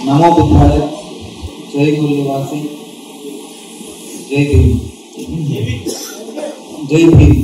నమో బుద్ధాయ జై గురు నివాసి జై భీమ్ జై భీమ్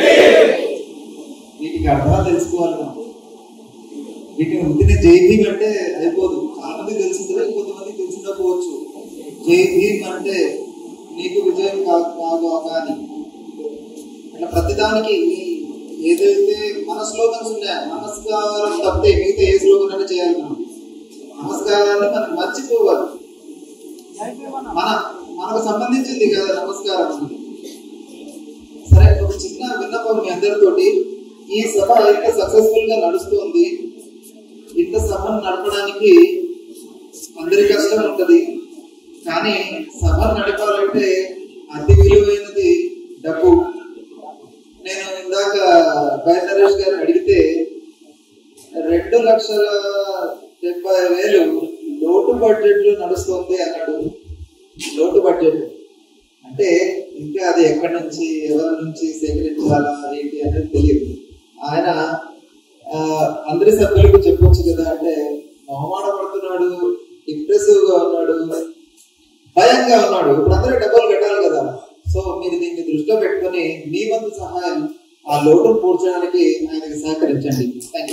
వీటికి అర్థాలు తెలుసుకోవాలి మనం వీటిని ఉట్టిన జై భీమ్ అంటే అయిపోదు చాలా మంది తెలిసిందో కొంతమంది తెలిసిండకపోవచ్చు జై భీమ్ అంటే నీకు విజయం కాదు కాదు కానీ అట్లా ప్రతిదానికి ఈ ఏదైతే మన స్లోగన్స్ ఉన్నాయో నమస్కారం తప్పితే మిగతా ఏ స్లోగన్ అయినా చేయాలి మనం నమస్కారాన్ని మనం మర్చిపోవాలి మన మనకు సంబంధించింది కదా నమస్కారం అనేది సరే ఒక చిన్న విన్నపం మీ అందరితోటి ఈ సభ ఎంత సక్సెస్ఫుల్ గా నడుస్తుంది ఇంత సభను నడపడానికి అందరి కష్టం ఉంటది కానీ సభ నడపాలంటే అతి విలువైనది డబ్బు నేను ఇందాక బయట నరేష్ గారు అడిగితే రెండు లక్షల డెబ్బై వేలు లోటు బడ్జెట్ లో నడుస్తుంది అన్నాడు లోటు బడ్జెట్ అంటే ఇంకా అది ఎక్కడి నుంచి ఎవరి నుంచి సేకరించాలా ఏంటి అనేది తెలియదు ఆయన ఆ, అందరి సభ్యులకు చెప్పొచ్చు కదా అంటే అవమాన పడుతున్నాడు డిప్రెసివ్ గా ఉన్నాడు భయంగా ఉన్నాడు ఇప్పుడు అందరూ డబ్బులు కట్టాలి కదా సో మీరు దీన్ని దృష్టిలో పెట్టుకొని మీ వంతు సహాయం ఆ లోటును పూడ్చడానికి ఆయనకి సహకరించండి థ్యాంక్ యూ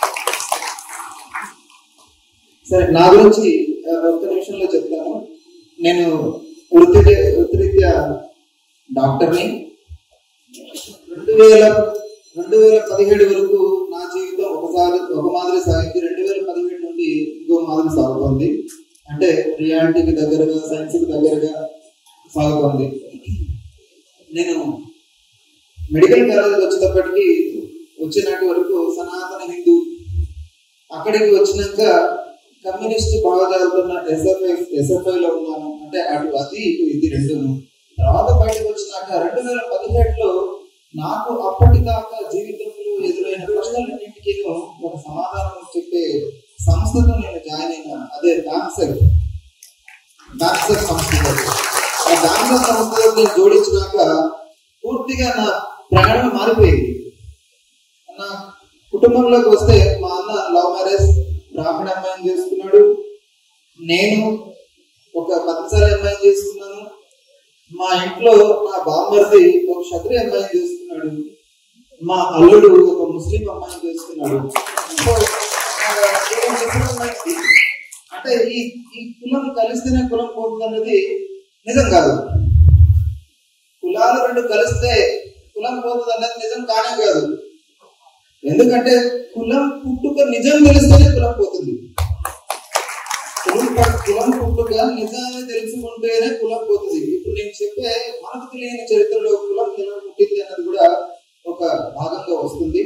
సరే నా గురించి ఆ, ఒక్క నిమిషంలో చెప్తాను నేను వృత్తి వృత్తిరీత్యా డాక్టర్ని రెండు వేల రెండు వేల పదిహేడు వరకు నా జీవితం ఒకసారి ఒక మాదిరి సాగింది రెండు వేల పదిహేడు నుండి ఇంకో మాదిరి సాగుతోంది అంటే రియాలిటీకి దగ్గరగా సైన్స్కి దగ్గరగా సాగుతోంది నేను మెడికల్ కాలేజ్ వచ్చేటప్పటికి వచ్చినటి వరకు సనాతన హిందూ అక్కడికి వచ్చినాక కమ్యూనిస్ట్ బాగా చదువుతున్న ఎస్ఎఫ్ఐ ఎస్ఎఫ్ఐ లో ఉన్నాను అంటే అటు అది ఇటు ఇది రెండు తర్వాత బయటకు వచ్చినాక రెండు వేల పదిహేడులో నాకు అప్పటిదాకా జీవితంలో ఎదురైన ప్రశ్నలన్నింటికీ ఒక సమాధానం చెప్పే సంస్థతో నేను జాయిన్ అయినాను అదే డాన్సర్ డాన్సర్ సంస్థ ఆ డాన్సర్ సంస్థతో నేను జోడించినాక పూర్తిగా నా ప్రయాణం మారిపోయింది నా కుటుంబంలోకి వస్తే మా అన్న లవ్ మ్యారేజ్ బ్రాహ్మణ అమ్మాయిని చేసుకున్నాడు నేను ఒక పద్మశాలి అమ్మాయిని చేసుకున్నాను మా ఇంట్లో నా బామ్మర్ది ఒక క్షత్రియ అమ్మాయిని చేసుకున్నాడు మా అల్లుడు ఒక ముస్లిం అమ్మాయిని చేసుకున్నాడు సో, ఆ, ఇలా చెప్పిన అమ్మాయికి అంటే ఈ ఈ కులం కలిస్తేనే కులం పోతుంది అన్నది నిజం కాదు కులాలు రెండు కలిస్తే కులం పోతుంది అన్నది నిజం కానే కాదు ఎందుకంటే కులం పుట్టుక నిజం తెలిస్తేనే కులం పోతుంది కులం ప- కులం పుట్టుక నిజాన్ని తెలుసుకుంటేనే కులం పోతుంది ఇప్పుడు నేను చెప్పే మనకు తెలియని చరిత్రలో కులం ఎలా పుట్టింది అన్నది కూడా ఒక భాగంగా వస్తుంది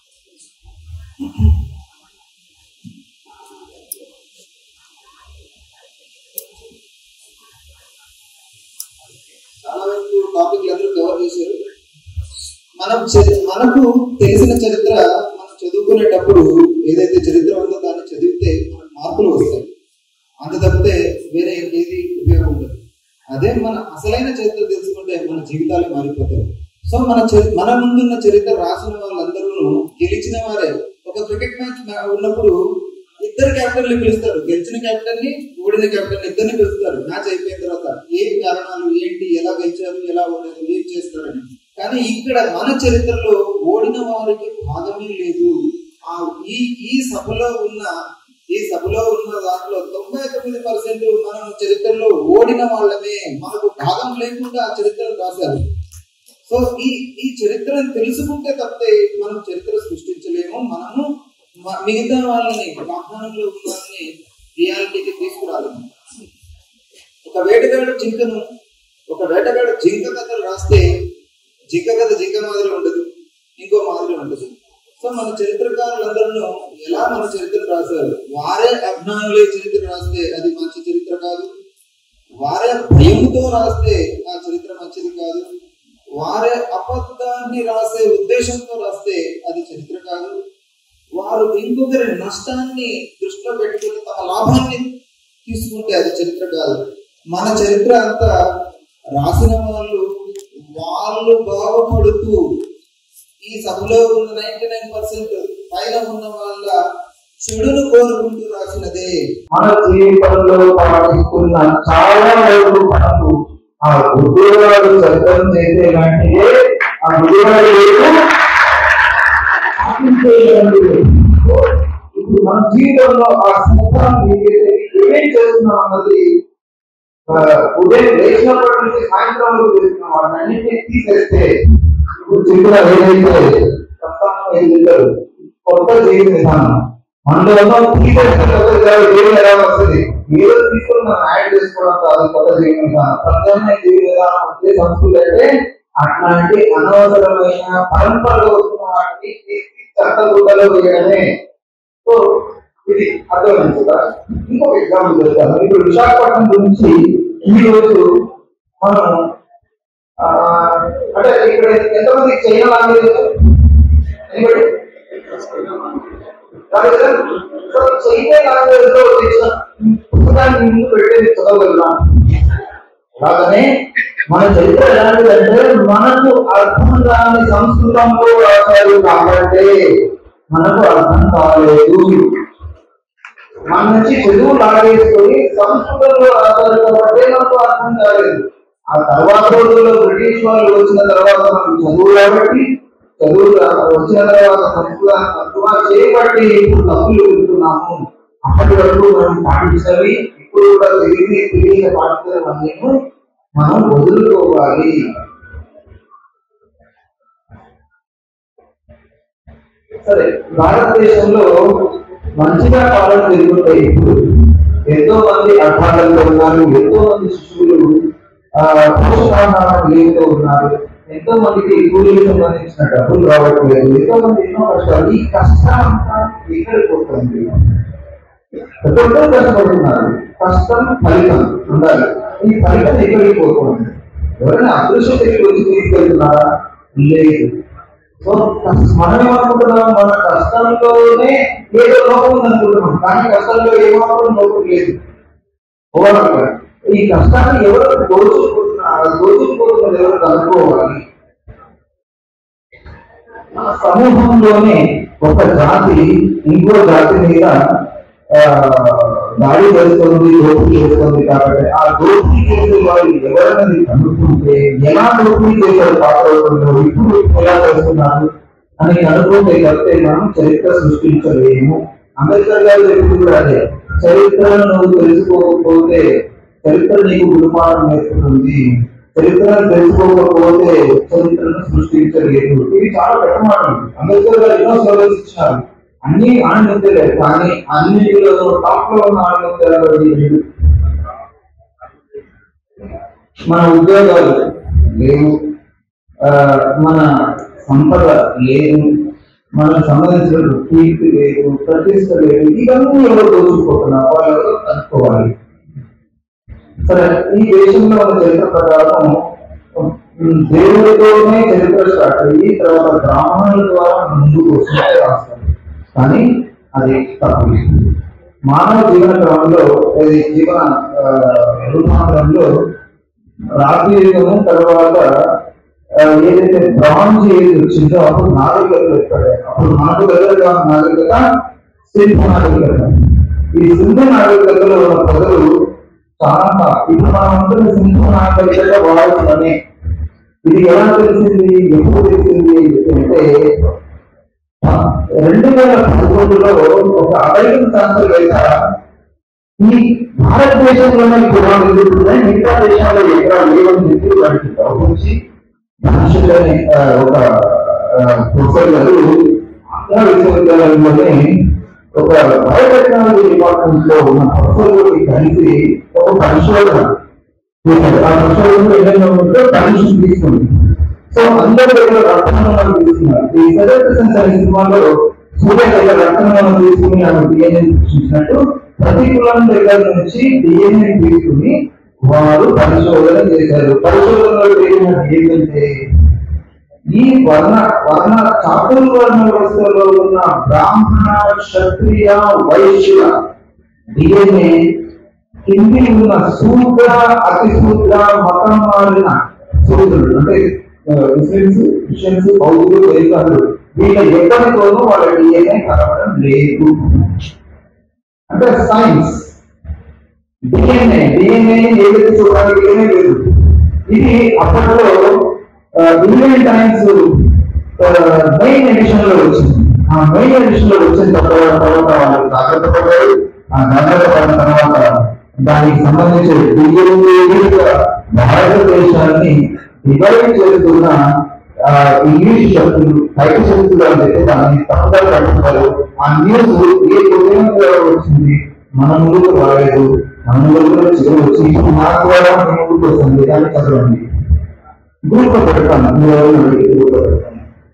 చాలా వరకు టాపిక్ అందరూ కవర్ చేశారు మనం చరి- మనకు తెలిసిన చరిత్ర మనం చదువుకునేటప్పుడు ఏదైతే చరిత్ర ఉందో దాన్ని చదివితే మనకు మార్పులు వస్తాయి అంత తప్పితే వేరే ఏది ఉపయోగం ఉండదు అదే మన అసలైన చరిత్ర తెలుసుకుంటే మన జీవితాలే మారిపోతాయి సో మన చరి- మన ముందున్న చరిత్ర రాసిన వాళ్ళందరూ గెలిచిన వారే ఒక క్రికెట్ మ్యాచ్ ఉన్నప్పుడు ఇద్దరు కెప్టెన్లు పిలుస్తారు గెలిచిన కెప్టెన్ ని ఓడిన కెప్టెన్ ఇద్దరిని పిలుస్తారు మ్యాచ్ అయిపోయిన తర్వాత ఏం కారణాలు ఏంటి ఎలా గెలిచారు ఎలా ఓడారు ఏం చేస్తారని కానీ ఇక్కడ మన చరిత్రలో ఓడిన వారికి భాగమే లేదు ఆ ఈ ఈ సభలో ఉన్న ఈ సభలో ఉన్న దాంట్లో తొంభై తొమ్మిది పర్సెంట్ మనం చరిత్రలో ఓడిన వాళ్ళమే మనకు భాగం లేకుండా ఆ చరిత్రను రాశారు సో ఈ ఈ చరిత్రను తెలుసుకుంటే తప్పితే మనం చరిత్ర సృష్టించలేము మనము మ- మిగతా వాళ్ళని వాహనంలో ఉన్న వాళ్ళని రియాలిటీకి తీసుకురాలేము ఒక వేటగాడు జింకను ఒక వేటగాడు జింక కథలు రాస్తే జింక కథ జింక మాదిరి ఉండదు ఇంకో మాదిరి ఉండదు సో మన చరిత్రకారులందరూ ఎలా మన చరిత్ర రాశారు వారే అజ్ఞానులే చరిత్ర రాస్తే అది మంచి చరిత్ర కాదు వారే భయంతో రాస్తే ఆ చరిత్ర మంచిది కాదు వారే అబద్ధాన్ని రాసే ఉద్దేశంతో రాస్తే అది చరిత్ర కాదు వారు ఇంకొకరి నష్టాన్ని దృష్టిలో పెట్టుకుని తమ లాభాన్ని తీసుకుంటే అది చరిత్ర కాదు మన చరిత్ర అంతా రాసిన వాళ్ళు వాళ్ళు బాగుపడుతూ ఈ సభలో ఉన్న నైన్టీ నైన్ పర్సెంట్ పైన ఉన్న వాళ్ళ చెడును కోరుకుంటూ రాసినదే మన జీవితంలో పాటిస్తున్న చాలా వరకు మనకు ఆ ఉద్యోగాలు చట్టం చేసే వెంటనే ఆ ఉద్యోగాలు లేదు పాటించేటువంటి లేదు. ఇప్పుడు మన జీవితంలో ఆ సంతానం ఏమేం చేస్తున్నాం అన్నది ఆ, ఉదయం లేచినప్పటి నుంచి సాయంత్రం వరకు చేస్తున్నాం వాటిని అన్నింటినీ తీసేస్తే ఇప్పుడు చెప్పిన ఏదైతే సంతానం ఏదైతారు కొత్త జీవిత విధానం మనలో తీసేస్తే కొత్త జీవనం ఎలా వస్తుంది మీరు తీసుకుని మనం యాడ్ చేసుకోవడం కాదు కొత్త జీవన విధానం ప్రత్యామ్నాయ జీవన విధానం వచ్చే సంస్కృతి అంటే అట్లాంటి అనవసరమైన పరంపరలో వస్తున్న వాటిని తీసి చట్టగుడ్డలో వేయడమే సో ఇది అర్థమైంది కదా ఇంకొక ఎగ్జాంపుల్ చెప్తాను ఇప్పుడు విశాఖపట్నం గురించి ఈ రోజు మనం ఆ, అంటే ఇక్కడ ఎంతమంది చైనా లాంగ్వేజ్ Anybody? కాదు కదా? సో చైనా లాంగ్వేజ్ లో తెచ్చిన పుస్తకాన్ని ముందు పెట్టేది చదవగలుగుతాం అలాగనే మన చరిత్ర ఎలాంటిదంటే మనకు అర్థం కాని సంస్కృతంలో రాశారు కాబట్టి మనకు అర్థం కాలేదు మన నుంచి చదువు లాగేసుకొని సంస్కృతంలో రాశారు కాబట్టి మనకు అర్థం కాలేదు ఆ తర్వాత రోజుల్లో బ్రిటిష్ వాళ్ళు వచ్చిన తర్వాత మనకు చదువు కాబట్టి చదువు రా- వచ్చిన తర్వాత సంస్కృతాన్ని తక్కువ చేయబట్టి ఇప్పుడు తప్పులు వెళ్తున్నాము అప్పటి వరకు మనం పాటించవి ఇప్పుడు కూడా తెలియని తెలియక పాటించడం మనం వదులుకోవాలి సరే భారతదేశంలో మంచిగా పాలన జరుగుతాయి ఇప్పుడు ఎంతో మంది అర్థాలతో ఉన్నారు ఎంతో మంది శిశువులు ఆ, పోషకాహారం లేనితో ఉన్నారు ఎంతో మందికి కూలీకి సంబంధించిన డబ్బులు రావట్లేదు ఎంతో మంది ఎన్నో కష్టాలు ఈ కష్టం అంతా ఎక్కడికి పోతుంది ప్రతి ఒక్కరు కష్టపడుతున్నారు కష్టం ఫలితం ఉండాలి ఈ ఫలితం ఎక్కడికి పోతుంది ఎవరైనా అదృష్ట శక్తి వచ్చి తీసుకెళ్తున్నారా లేదు సో కష్ట- మనం ఏమనుకుంటున్నాం మన కష్టంలోనే ఏదో లోపం ఉంది అనుకుంటున్నాం కానీ కష్టంలో ఏమాత్రం లోపం లేదు ఓవరాల్గా ఈ కష్టాన్ని ఎవరు దోచుకుంటున్నారు దోచుకుపోతున్నది ఎవరు కనుక్కోవాలి మన సమూహంలోనే ఒక జాతి ఇంకో జాతి మీద ఆ, దాడి చేస్తుంది దోపిడీ చేస్తుంది కాబట్టి ఆ దోపిడీ చేసే వాళ్ళు ఎవరన్నది కనుక్కుంటే ఎలా దోపిడీ చేశారు పాత రోజుల్లో ఇప్పుడు ఎలా చేస్తున్నారు అని కనుక్కుంటే తప్పితే మనం చరిత్ర సృష్టించలేము అంబేద్కర్ గారు చెప్పింది కూడా అదే చరిత్రను నువ్వు తెలుసుకోకపోతే చరిత్ర నీకు గురుపాఠం నేర్పుతుంది చరిత్రను తెలుసుకోకపోతే చరిత్రను సృష్టించలేదు ఇది చాలా పెద్ద మాట అంబేద్కర్ గారు ఎన్నో స్లోగన్స్ ఇచ్చినారు అన్ని ఆణిముత్యాలే కానీ అన్నిటిలో టాప్ లో ఉన్న ఆణిముత్యాలు లేదు మన ఉద్యోగాలు లేవు ఆ, మన సంపద లేదు మనకు సంబంధించిన కీర్తి లేదు ప్రతిష్ట లేదు ఇవన్నీ ఎవరు దోచుకుంటున్నారు వాళ్ళు ఎవరో కనుక్కోవాలి సరే ఈ దేశంలో ఉన్న చరిత్ర ప్రకారం ఉమ్, దేవుడితోనే చరిత్ర స్టార్ట్ అయ్యి తర్వాత బ్రాహ్మణుల ద్వారా ముందుకు వచ్చినట్టు రాస్తారు కానీ అది తప్పు మానవ జీవన క్రమంలో ఇది జీవన ఆ, రూపాంతరంలో రాతి యుగము తర్వాత ఆ, ఏదైతే బ్రాంజ్ ఏజ్ వచ్చిందో అప్పుడు నాగరికతలు ఏర్పడాయి అప్పుడు మనకు దగ్గరగా ఉన్న నాగరికత సింధు నాగరికత ఈ సింధు నాగరికతలో ఉన్న ప్రజలు చాలా ఇప్పుడు మనం ఉంటుంది సింధు నాగరికత వాడుతుందని ఇది ఎలా తెలిసింది ఎప్పుడు తెలిసింది అంటే ఆ, రెండు వేల పదకొండులో ఒక అమెరికన్ శాస్త్రవేత్త ఈ భారతదేశంలోనే గుణాలు ఎదుగుతున్నాయి మిగతా దేశాల్లో ఎక్కడ లేవని చెప్పి వాటికి గౌరవించి మనుషులని ఆ, ఒక ఆ, ప్రొఫెసర్ గారు ఆంధ్ర విశ్వవిద్యాలయంలోనే ఒక బయోటెక్నాలజీ డిపార్ట్మెంట్ లో ఉన్న ప్రొఫెసర్ కలిసి ఒక పరిశోధన చేశారు ఆ పరిశోధనలో ఏదైనా ఉంటే పర్మిషన్ తీసుకుంది సో అందరి దగ్గర రక్తనాళాలు తీసుకున్నారు ఈ సెలబ్రేషన్ అనే సినిమాలో సూర్య దగ్గర రక్తనాళాలు తీసుకుని ఆమె డిఎన్ఏ సృష్టించినట్టు ప్రతి కులం దగ్గర నుంచి డిఎన్ఏ తీసుకుని వారు పరిశోధన చేశారు పరిశోధనలో తేలినది ఏంటంటే ఈ వర్ణ వర్ణ చాతుర్వర్ణ వ్యవస్థలో ఉన్న బ్రాహ్మణ క్షత్రియ వైశ్య డిఎన్ఏ కింది ఉన్న శూద్ర అతి శూద్ర మతం మారిన శూద్రుడు అంటే ముస్లిమ్స్ క్రిస్టియన్స్ బౌద్ధులు వేదాలు వీళ్ళ ఎక్కడితోనూ వాళ్ళ డిఎన్ఏ కలవడం లేదు అంటే సైన్స్ డిఎన్ఏ డిఎన్ఏ ఏదైతే చూడడానికి డిఎన్ఏ లేదు ఇది అప్పట్లో ఇండియన్ టైమ్స్ మెయిన్ ఎడిషన్ లో వచ్చింది ఆ మెయిన్ ఎడిషన్ లో వచ్చిన తర్వాత తర్వాత వాళ్ళు జాగ్రత్త పడ్డారు ఆ జాగ్రత్త పడిన తర్వాత దానికి సంబంధించి డిఎన్ఏ భారతదేశాన్ని డివైడ్ చేస్తున్న ఆ, ఇంగ్లీష్ శబ్దులు బయట శబ్దులు అని చెప్పి దాన్ని తప్పుగా పడుతున్నారు ఆ న్యూస్ ఏ ఉదయంలో వచ్చింది మన ముందుకు రాలేదు మన ముందుకు చివరి వచ్చి ఇప్పుడు నా ద్వారా మీ ముందుకు వస్తుంది దాన్ని చదవండి గ్రూప్ లో పెడతాను మీ ఎవరు గ్రూప్ లో పెడతాను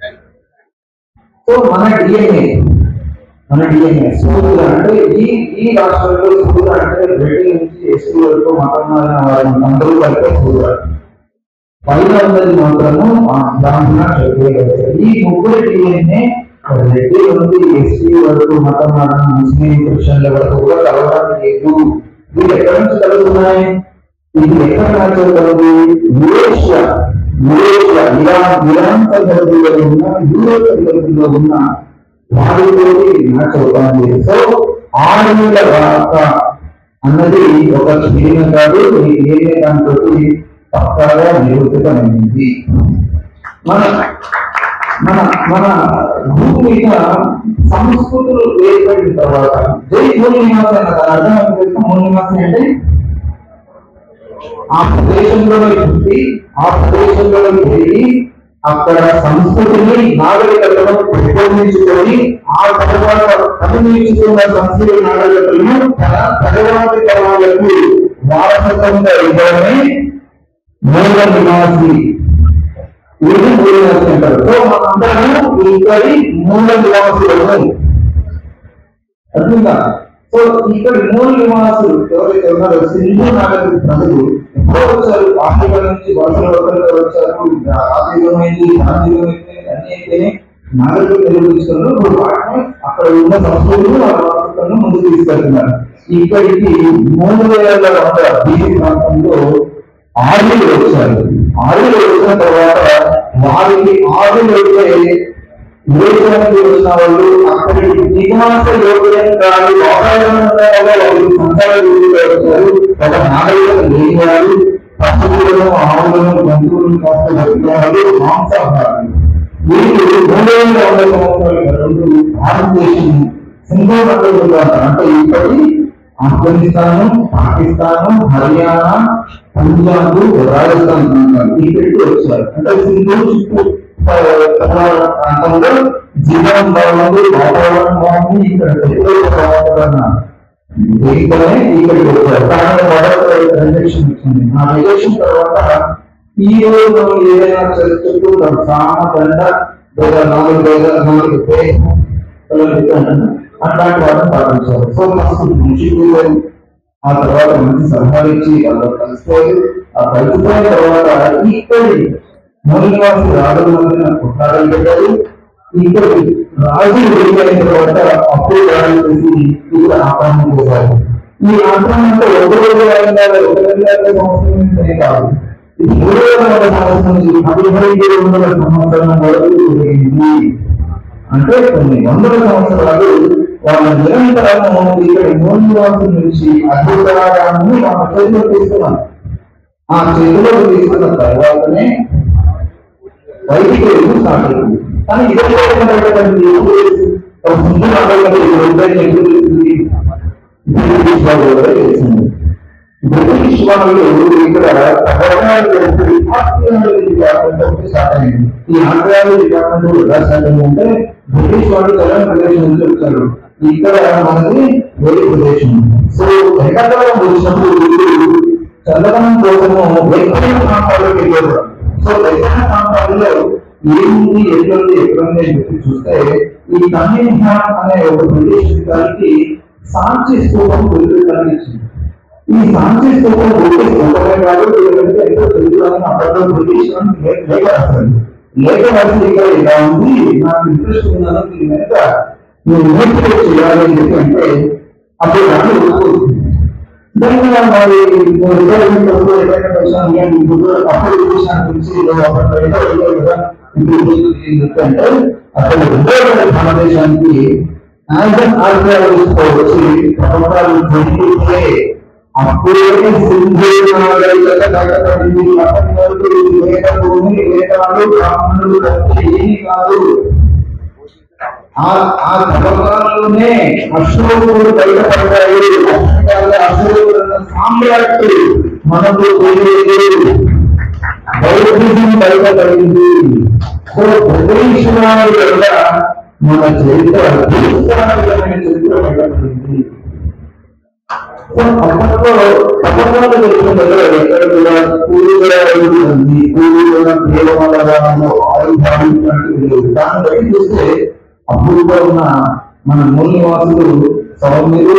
సో మన డిఎన్ఏ మన డిఎన్ఏ సూర్యుడు అంటే ఈ ఈ రాష్ట్రంలో సూర్యుడు అంటే రెడ్డి నుంచి ఎస్టీ వరకు మతం మారిన వారు అందరూ కలిపే సూర్యుడు పైన ఉన్నది మాత్రము ఆ బ్రాహ్మణ క్షత్రియ ఈ ముగ్గురు డిఎన్ఏ రెడ్డి నుండి ఎస్టీ వరకు మతం మారిన ముస్లిం క్రిస్టియన్ల వరకు కూడా కలవడానికి లేదు వీళ్ళు ఎక్కడి నుంచి కలుగుతున్నాయి ఇది ఎక్కడ మ్యాచ్ అవుతుంది యురేషియా యురేషియా ఇరాన్ ఇరాన్ సరిహద్దులో ఉన్న యూరోప్ సరిహద్దులో ఉన్న వారితోటి మ్యాచ్ అవుతుంది సో ఆరుల రాక అన్నది ఒక చీరిన కాదు ఈ ఏరియా దాంతో పక్కాగా నిరూపితమైంది మన మన మన భూమి మీద సంస్కృతులు ఏర్పడిన తర్వాత జై మూల నివాసం అన్న దాని అర్థం ఏంటో తెలుసా? మూల నివాసం అంటే ఆ ప్రదేశంలో పుట్టి ఆ ప్రదేశంలో పెరిగి అక్కడ సంస్కృతిని నాగరికతను పెంపొందించుకొని ఆ తర్వాత అనుభవించుకున్న సంస్కృతి నాగరికతలను తన తర్వాతి తరాలకు వారసత్వంగా ఇవ్వడమే మూల నివాసి ఇది మూల నివాసి అంటారు సో మనందరము ఇక్కడి మూల నివాసులను అర్థంగా సో ఇక్కడ మూల నివాసులు ఎవరైతే ఉన్నారో సింధు నాగరిక ప్రజలు ఎప్పుడో వచ్చారు ఆఫ్రికా నుంచి వలసల వలసలుగా వచ్చారు ఆర్థికమైంది ఆర్థికమైంది అన్ని అయితేనే నాగరికత నిర్వహిస్తున్నారు ఇప్పుడు వాటిని అక్కడ ఉన్న సంస్కృతులు వాళ్ళ వారసత్వాన్ని ముందుకు తీసుకెళ్తున్నారు ఇక్కడికి మూడు వేల వంద బీసీ ప్రాంతంలో ఆర్యులు వచ్చారు ఆర్యులు వచ్చిన తర్వాత వారికి ఆర్యులు అయితే వివేకానికి వచ్చిన వాళ్ళు అక్కడికి నివాస యోగ్యం కాదు వాతావరణంగా వాళ్ళు సంతాన గురించి వచ్చారు ఒక నాగరికత లేని వారు పశువులను ఆవులను జంతువులను కాస్త బతికేవాళ్ళు మాంసాహారులు వీళ్ళు మూడు వేల వంద సంవత్సరాల రెండు భారతదేశం సింధు నగరంలో అంటే ఇప్పటి ఆఫ్ఘనిస్తాన్ పాకిస్తాన్ హర్యానా పంజాబ్ రాజస్థాన్ ప్రాంతాలు ఇక్కడికి వచ్చారు అంటే సింధు చుట్టూ ఆ, ప్రాంతంలో జీవనం బాగుంది వాతావరణం బాగుంది ఇక్కడ వ్యతిరేక వాతావరణం దీంతోనే ఇక్కడికి వచ్చారు కానీ మొదట రిజెక్షన్ వచ్చింది ఆ రిజెక్షన్ తర్వాత ఈ రోజు మనం ఏదైనా చర్చకు సామ దండ లేదా నాలుగు లేదా నాలుగు పేరు అట్లాంటి వాటిని పాటించారు సో ఫస్ట్ మనిషి కూర్చొని ఆ తర్వాత మంచి సలహాలు ఇచ్చి వాళ్ళు కలిసిపోయి ఆ కలిసిపోయిన తర్వాత ఇక్కడి మూలనివాసి రాజుల మధ్యన కొట్టాలని పెట్టారు ఇక్కడి రాజు వెళ్ళిపోయిన తర్వాత అప్పుడు రాజు చేసి ఇక్కడ ఆక్రమణ చేశారు ఈ ఆక్రమణతో ఒక రోజు అయిందా ఒక రెండు వేల సంవత్సరం నుంచే కాదు ఇది మూడు వేల వంద సంవత్సరం నుంచి పదిహేను వందల సంవత్సరం వరకు జరిగింది అంటే కొన్ని వందల సంవత్సరాలు వాళ్ళ నిరంతరము ఇక్కడ మూడు నివాసం నుంచి అధికారాన్ని వాళ్ళ చేతిలో తీసుకున్నారు ఆ చేతిలో తీసుకున్న తర్వాతనే బయటికి వెళ్ళి స్టార్ట్ అయింది కానీ ఇదే రకమైనటువంటి ఒక ముందు నాగరికత ఎందుకు తెలిసింది బ్రిటిష్ వాళ్ళు కూడా తెలిసింది బ్రిటిష్ వాళ్ళు ఇక్కడ అగ్రహారాలు కలిపి ఆస్ట్రేలియా డిపార్ట్మెంట్ స్టార్ట్ అయింది ఈ ఆస్ట్రేలియా డిపార్ట్మెంట్ ఎలా స్టార్ట్ అయిందంటే బ్రిటిష్ వాళ్ళు తెలంగాణ ప్రదేశం నుంచి వచ్చారు ఇక్కడ మనది వేరే ప్రదేశం సో ఎండాకాలం వచ్చినప్పుడు వీళ్ళు చల్లదనం కోసము వెచ్చని ప్రాంతాలకు వెళ్ళారు సో వెచ్చని ప్రాంతాల్లో ఏముంది ఎట్లుంది ఎక్కడుంది అని చెప్పి చూస్తే ఈ కన్నింగ్హామ్ అనే ఒక బ్రిటిష్ అధికారికి సాంచి స్తూపం గురిపెట్టాలని ఇచ్చింది ఈ సాంచి స్తూపం బ్రిటిష్ స్తూపమే కాదు ఎందుకంటే ఎంతో తెలుగులోనే అప్పట్లో బ్రిటిష్ వాళ్ళు లే- లేఖ రాశారు లేఖ రాసి ఇక్కడ ఇలా ఉంది నాకు ఇంట్రెస్ట్ ఉందని దీని వెనక నువ్వు ఇన్వెస్టిగేట్ చేయాలి అని చెప్పి అంటే అప్పుడు నాకు ఒప్పుకోదు దాన్ని మరి రిటైర్మెంట్ అప్పుడు రిటైర్మెంట్ వచ్చాను నేను ఇప్పుడు అప్పుడు విషయాన్ని గురించి ఏదో అప్పట్లో ఏదో ఏదో కదా ఇప్పుడు అంటే అసలు ఉద్యోగ భారతదేశానికి నాయకన్ ఆర్గానిస్ట్ వచ్చి ప్రపంచాలు జరిగితే అప్పుడే సింధు నాగరికత కట్టబడింది అప్పటి వరకు ఇది వేద భూమి వేదాలు బ్రాహ్మణులు తప్పితే ఏమీ కాదు ఆ ఆ తవ్వకాల్లోనే అశోకుడు బయటపడ్డాయి అశోకాల అశోకుడు అన్న సామ్రాట్లు మనకు తెలియదు బౌద్ధిజం బయటపడింది సో ప్రదేశవాడు వల్ల మన చరిత్ర భూస్థాపితమైన చరిత్ర బయటపడింది సో అప్పట్లో పథకాలు జరిగిన దగ్గర ఎక్కడ కూడా పూలు కూడా ఉంది పూలు కూడా దేవాలయాలు ఆయుధాలు ఇలాంటివి లేవు దాన్ని బయట చూస్తే అప్పుడు కూడా ఉన్న మన మూల నివాసులు సౌమ్యులు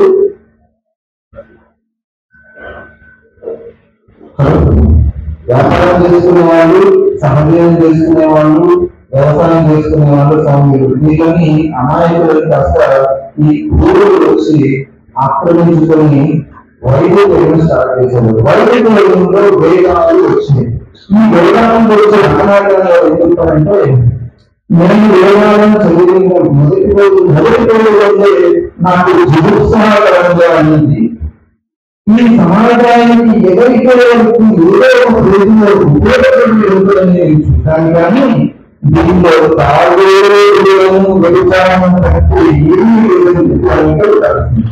వ్యాపారం చేసుకునే వాళ్ళు సహజీవనం చేసుకునే వాళ్ళు వ్యవసాయం చేసుకునే వాళ్ళు సౌమ్యులు వీళ్ళని అమాయకులు కాస్త ఈ పూర్వులు వచ్చి ఆక్రమించుకొని వైదిక యుగం స్టార్ట్ చేశారు వైదిక యుగంలో వేదాలు వచ్చినాయి ఈ వేదాలను వచ్చే అనాటంగా ఎందుకంటే నేను వేదాలను చదివిన మొదటి రోజు మొదటి రోజు నాకు జుగుప్సాకరంగా అన్నది ఈ సమాజానికి ఎవరికి ఎవరికి ఏదో ఒక ప్రయోజనం ఉపయోగపడి ఉంటుందని నేను చూశాను కానీ దీనిలో తాగేయడం వెలుతాము అంటే ఏమీ లేదని చెప్పడానికి ఉదాహరణ.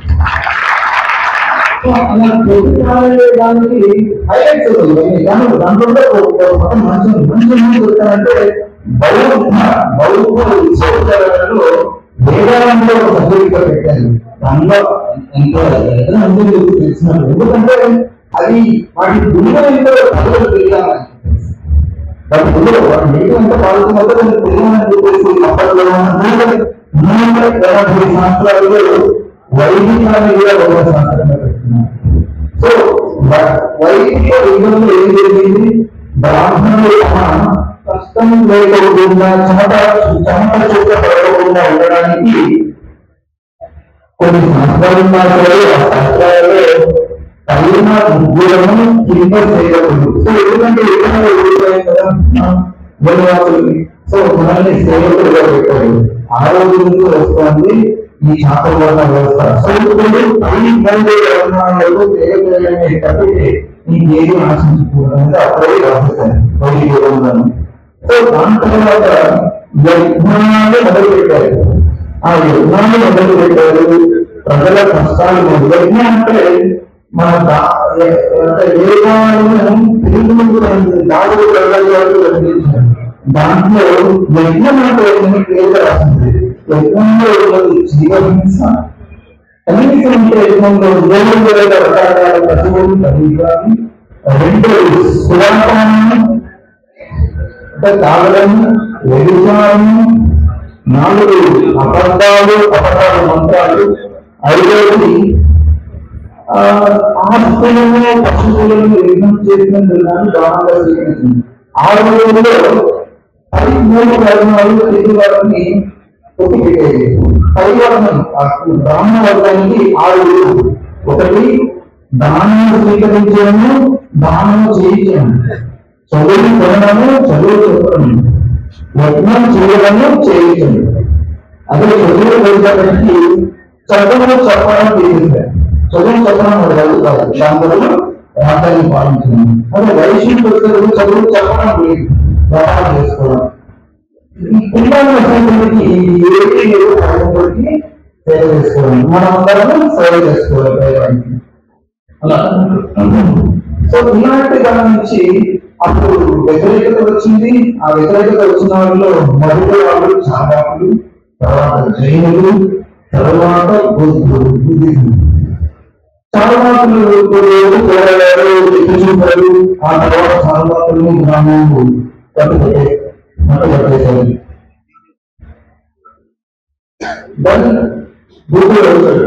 సో అలా ప్రతిపాదనకి హైలైట్స్ అవుతుంది దాంట్లో దాంట్లో ఒక ఒక మంచి మంచి మంచి చెప్తానంటే బౌద్ధ బౌద్ధ విశ్వవిద్యాలయంలో వేదాంతంలో ఒక సబ్జెక్ట్ పెట్టారు దానిలో ఎంతో ఎంతో మంది మీకు తెలిసినట్టు ఎందుకంటే అది వాటి విలువ ఎంతో ప్రజలకు తెలియాలి వాటి విలువ వాటి నీటి ఎంత పాల్గొన్నదో దానికి తెలియాలని చెప్పేసి అప్పట్లో నూట నూట ఎనభై సంవత్సరాలలో వైదికాన్ని కూడా ఒక సంవత్సరంగా పెట్టుకున్నారు సో వ- వైదిక యుగంలో ఏం జరిగింది బ్రాహ్మణులు తమ కష్టం లేకుండా చెమట చెమట చుక్క పడకుండా ఉండడానికి కొన్ని సంవత్సరాలు మాత్రమే ఆ సంవత్సరాలలో పైన ముగ్గురము కింద చేయకూడదు సో ఎందుకంటే ఎక్కడ ఓడిపోయాయి కదా వనవాసులకి సో మనల్ని సేవకులుగా పెట్టారు ఆ రోజు నుంచి వస్తుంది ఈ శాతవర్ణ వ్యవస్థ సో ఇప్పుడు పై మంది వర్ణాలలో సేవకులనే తప్పితే ఇంకేది ఆశించకూడదు అంటే అప్పుడే రాసేసారు వైదిక యుగంలోనే. సో దాని తర్వాత యజ్ఞాన్ని మొదలు పెట్టారు ఆ యజ్ఞాన్ని మొదలు పెట్టారు ప్రజల కష్టాలు మొదలు యజ్ఞం అంటే మన దా- ఏ- అంటే వేదాలను తెలుగు నాలుగు ప్రజలకు వర్ణించారు దాంట్లో యజ్ఞం అంటే ఏంటని పేరు రాసింది యజ్ఞంలో ఉన్నది జీవహింస కనీసం అంటే యజ్ఞంలో దేవుడు వేల రకాల పశువులు కలిగాలి రెండు సువాసనము అంటే తాగడం వ్యభిచారము నాలుగు అబద్ధాలు అబద్ధాల మంత్రాలు ఐదవది ఆ, ఆస్తులను పశువులను యజ్ఞం చేసినందుకు కానీ దానంగా స్వీకరించింది ఆరులో పది మూడు వర్ణాలు తెలుగు వారిని ఒప్పిపెట్టేది పది వర్ణం ఆ బ్రాహ్మణ వర్గానికి ఆరు ఒకటి దానం స్వీకరించడము దానము చేయించడం చదువు కొనడము చదువు చెప్పడం యజ్ఞం చేయడము చేయించడం అదే చదువు పెంచడానికి చదువు చెప్పడం చేసేసారు చదువు చెప్పడం ఒక చదువుతారు దాని బదులు రాజ్యాన్ని పాలించడం అదే వైశ్యుడికి వచ్చేది చదువు చెప్పడం లేదు వ్యవహారం చేసుకోవడం ఈ పిల్లలు వచ్చేసరికి ఏది లేదు పదకొండుకి సేవ చేసుకోవడం మనం అందరం సేవ చేసుకోవాలి దైవానికి అలా సో ఇలాంటి దాని నుంచి అప్పుడు వ్యతిరేకత వచ్చింది ఆ వ్యతిరేకత వచ్చిన వాళ్ళలో మొదటి వాళ్ళు చాలాకులు తర్వాత జైనులు తర్వాత బుద్ధులు బుద్ధిజం చాలాకులు పోరాడారు ఎదుర్కొన్నారు ఆ తర్వాత చాలాకులు గ్రామాలు పట్టుకొట్టే పట్టుకొట్టేశారు దెన్ బుద్ధుడు వచ్చాడు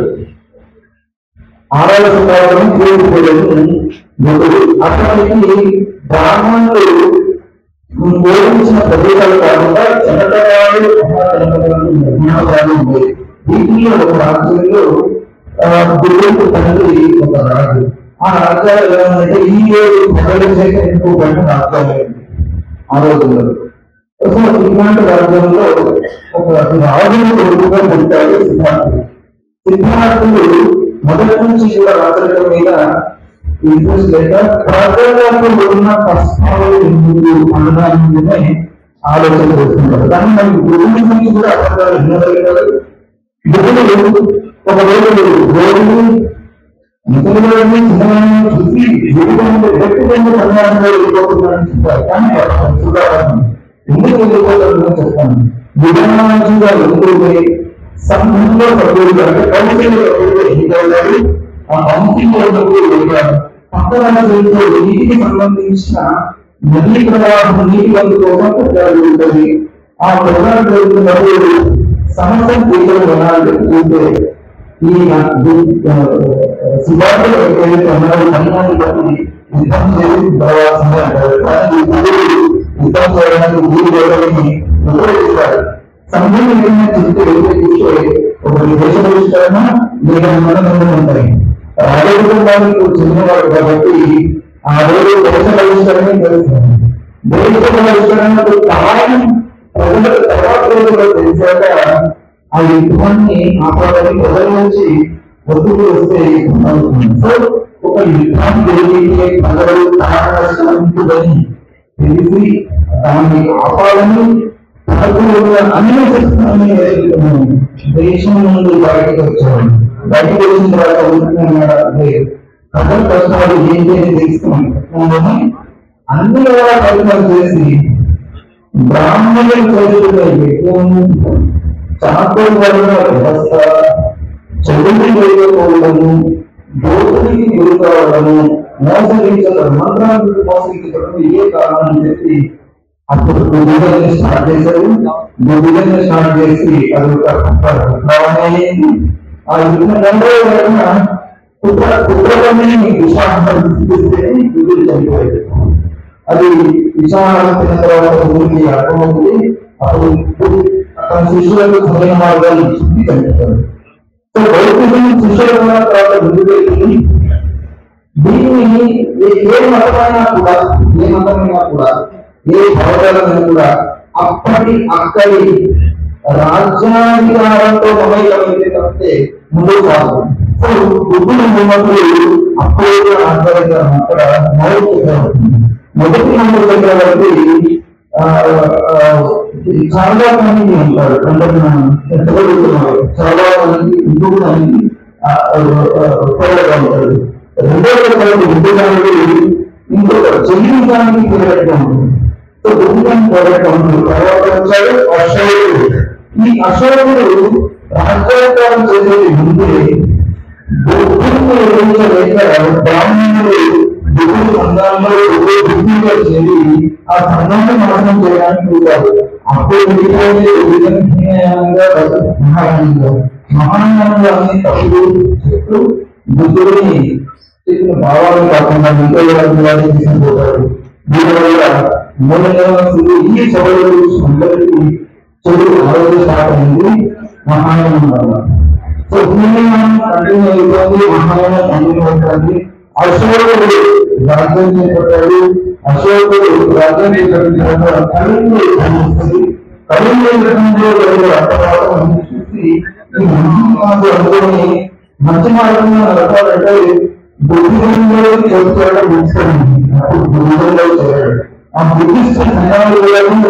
ఆరాధన కావడం కోరుకోలేదు మొదలు అతనికి బ్రాహ్మణులు బోధించిన ప్రదేశాలు కాకుండా చెనటవాడు మహాతనపదాలు నిర్మాణాలు ఉన్నాయి వీటిలో ఒక రాజ్యంలో ఆ, గురువుకు తండ్రి ఒక రాజు ఆ రాజ్యాలు ఎలా ఉందంటే ఈ రోజు ప్రజల చేత ఎన్నుకోబడిన రాజ్యాలు ఆ రోజుల్లో సో ఇలాంటి రాజ్యంలో ఒక రాజును కొడుకుగా పుట్టాడు సిద్ధార్థుడు సిద్ధార్థుడు మొదటి నుంచి కూడా రాజరికం మీద ఇంట్రెస్ట్ లేక ప్రజలకు ఉన్న కష్టాలు ఎందుకు అనడానికి మీదనే ఆలోచన చేస్తుంటారు కానీ మనకి గురువు నుంచి కూడా అబద్ధాలు వినగలిగారు గురువులు ఒకవేళ గోరులు ముసలివాడిని చిన్నవాడిని చూసి జీవితంలో వ్యక్తిగత సన్యాసంలో వెళ్ళిపోతున్నారని చెప్పారు కానీ అక్కడ చూడాలని ఎందుకు వెళ్ళిపోతారని చెప్తాను విధానాంశంగా వెళ్తుంటే సంఘంలో సభ్యులు అంటే కౌన్సిల్ సభ్యులు ఎన్నికయ్యారు ఆ కౌన్సిల్ సభ్యులు వెళ్ళారు పక్కన చేసే నీటికి సంబంధించిన నదీ ప్రవాహం నీటి వంతు కోసం ప్రచారం ఉంటుంది ఆ ప్రచారం జరుగుతున్నప్పుడు సమస్య తీవ్ర వినాలి చూస్తే ఈ సిద్ధార్థులు ఏదైతే ఉన్నారో సైన్యాన్ని బట్టి యుద్ధం చేసి బలవాల్సిందే అంటారు కానీ ఈ గురువులు యుద్ధం చేయడానికి వీలు లేదని ఉపయోగిస్తారు సంఘం ఏదైనా చూస్తే ఏదైతే చూస్తే ఒక దేశ విషయాన లేదా మన ఉంటాయి రాజ కుటుంబానికి చెందినవాడు కాబట్టి ఆ రోజు దేశ బహిష్కరణ తెలుస్తుంది దేశ బహిష్కరణకు కారణం ప్రజలకు తర్వాత రోజుల్లో తెలిసాక ఆ యుద్ధాన్ని ఆపాలని ప్రజల నుంచి ఒత్తిడి వస్తే యుద్ధం అవుతుంది సో ఒక యుద్ధం జరిగితే ప్రజలు కారణాలని తెలిసి దాన్ని ఆపాలని తనకు ఉన్న అన్ని శక్తులని దేశం నుండి బయటకు వచ్చాడు బయటకు వచ్చిన తర్వాత ఉంటున్నాడు ప్రజల కష్టాలు ఏంటి అని తెలుసుకున్నాను అన్ని కూడా ప్రయత్నాలు చేసి బ్రాహ్మణులు చదువుతున్నాయి చాకోల్ వర్ణ వ్యవస్థ చదువు లేకపోవడము దోపిడికి గురి కావడము మోసగించడం మంత్రానికి మోసగించడం ఇదే కారణం అని చెప్పి అప్పుడు గుడిగల్ని స్టార్ట్ చేశారు గుడిగల్ని స్టార్ట్ చేసి అది ఒక విప్లవం అయింది ఆ యుద్ధం రెండో వైపున పుత్ర పుత్రకమని విషాంతం చూపిస్తే గుడి చనిపోయాడు అది విషాంతం తిన్న తర్వాత ఊరికి అర్థమవుతుంది అప్పుడు తన శిష్యులకు సరైన మార్గాలు ఇచ్చింది కనిపిస్తారు సో భౌతికం శిష్యుల తర్వాత ముందు వెళ్ళి దీన్ని ఏ- ఏ మతమైనా కూడా ఏ మతమైనా కూడా ఏ భావజాలమైనా కూడా అప్పటి అక్కడి రాజ్యాధికారంతో మమైకమైతే తప్పితే ముందుకు సాగు సో బుద్ధులు ఉన్నప్పుడు అప్పుడే ఆధ్వర్యం అక్కడ మౌలిక చక్రవర్తి మొదటి నమ్మకం చక్రవర్తి ఆ, ఆ, చాలా మంది ఉంటారు అంటే మన చదవగలుగుతున్నారు చాలా మంది ఇంకొక మంది ఆ, ఆ, ఆ, ఉపయోగంగా ఉంటారు రెండో చక్రవర్తి బుద్ధిదానికి ఇంకొక చెల్లించడానికి పోరాటం ఉంటుంది సో బుద్ధిదానికి పోరాటం ఉంటుంది తర్వాత వచ్చాడు అశోకుడు ఈ అశోకుడు రాజ్యాంగం చేసేది ముందే బుద్ధుని ఎదిరించలేక బ్రాహ్మణులు బుద్ధుడు సంఘంలో ఒకే బుద్ధిగా చేరి ఆ సంఘాన్ని నాశనం చేయడానికి చూశారు అప్పుడు మిగిలిపోయి విధంగా మహాయానంగా మహాయానంగా అన్ని తప్పులు చెప్తూ బుద్ధుడిని చెప్పిన భావాలు కాకుండా ఇంకా వాటిని తీసుకుపోతారు దీనివల్ల మూలంగా ఈ సభలు అందరికీ చెడు ఆరోగ్య స్టార్ట్ అయింది మహాయానం వల్ల సో దీన్ని మనం కంటిన్యూ అయిపోయింది మహాయానం కంటిన్యూ అవుతుంది అశోకుడు రాజ్యం చేపట్టాడు అశోకుడు రాజ్యం చేపట్టిన తర్వాత కళింగ యుద్ధం వస్తుంది కళింగ యుద్ధంలో జరిగే అర్థవాదం చూసి ఈ మంచి మార్గం అనుకుని మంచి మార్గంలో నడపాలంటే బుద్ధిజంలో చేర్చాడు బుద్ధిజం అప్పుడు బుద్ధిజంలో చేరాడు ఆ బుద్ధిస్ట్ సంఘాలను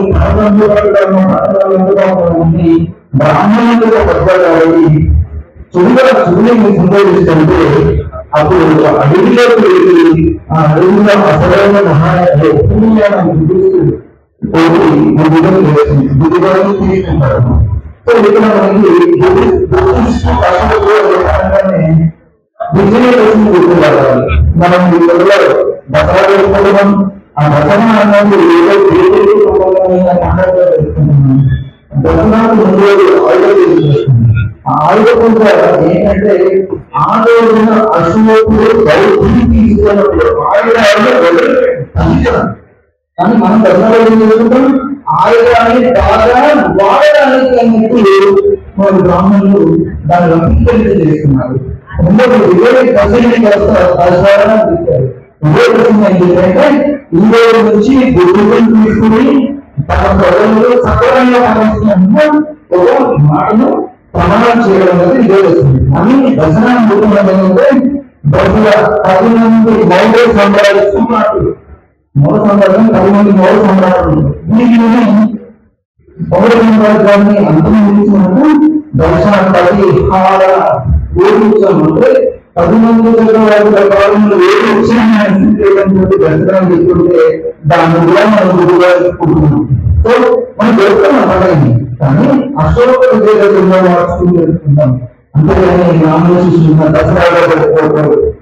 ఉంది బ్రాహ్మణులుగా పడ్డాడు చురుగా సూర్యుని సందర్శిస్తుంటే అప్పుడు అడవిలోకి వెళ్ళి ఆ అడవిలో అసలైన మహారాజు బుద్ధిస్తూ పోయి బుద్ధిగా చేస్తుంది బుద్ధిగానే తీసుకుంటారు సో ఇక్కడ మనకి బుద్ధిస్ట్ కష్టంలో లేకుండానే విజయదశమి గుర్తుపడాలి మనం వీళ్ళలో దసరా జరుపుకోవడం ఆ దసరా అన్నది ఏదో దేవుడికి సంబంధమైన పండుగ జరుపుకుంటున్నాం దసరాకు ముందు రోజు ఆయుధ పూజ చేస్తున్నాం. ఆ ఆయుధ పూజ ఏంటంటే ఆ రోజున అశోకుడు దౌర్జన్యం తీసుకున్నప్పుడు ఆయుధాలను వదిలిపెట్టాడు. అంతేనా? కానీ మనం దసరా ఏం చేసుకుంటాం ఆయుధాన్ని బాగా వాడడానికి అన్నట్టు మన బ్రాహ్మణులు దాన్ని రంపించే చేస్తున్నారు రెండోది ఇరవై పర్సెంట్ దసరా ఇచ్చారు ఇరవై పర్సెంట్ ఏంటంటే ఈ రోజు నుంచి గుర్తులు తీసుకుని తమ ప్రజలు సక్రమంగా పనిచేస్తున్న ఒక మాటను ప్రమాణం చేయడం అనేది నిజవేస్తుంది అని దర్శనం చూడడం ఏంటంటే బహుశా పది మంది మౌఢ్య సంప్రదాయం మాటలు మౌఢ సంప్రదాయం పది మంది మౌఢ సంప్రదాయం దీనిని మౌఢ సంప్రదాయాన్ని అంతమొందించినప్పుడు దర్శన పది హార ఊరుత్సవం అంటే పది మంది చక్రవర్తి కాలంలో ఏ ఉత్సవాన్ని దర్శనం చెప్తుంటే దాన్ని కూడా మనం గురువుగా చెప్పుకుంటున్నాం సో మనం జరుగుతున్న పండుగని కానీ అశోక విజయ మార్చుకుంటూ జరుగుతున్నాం అంతేగాని రామోజీ దసరాగా జరుపుకోవడం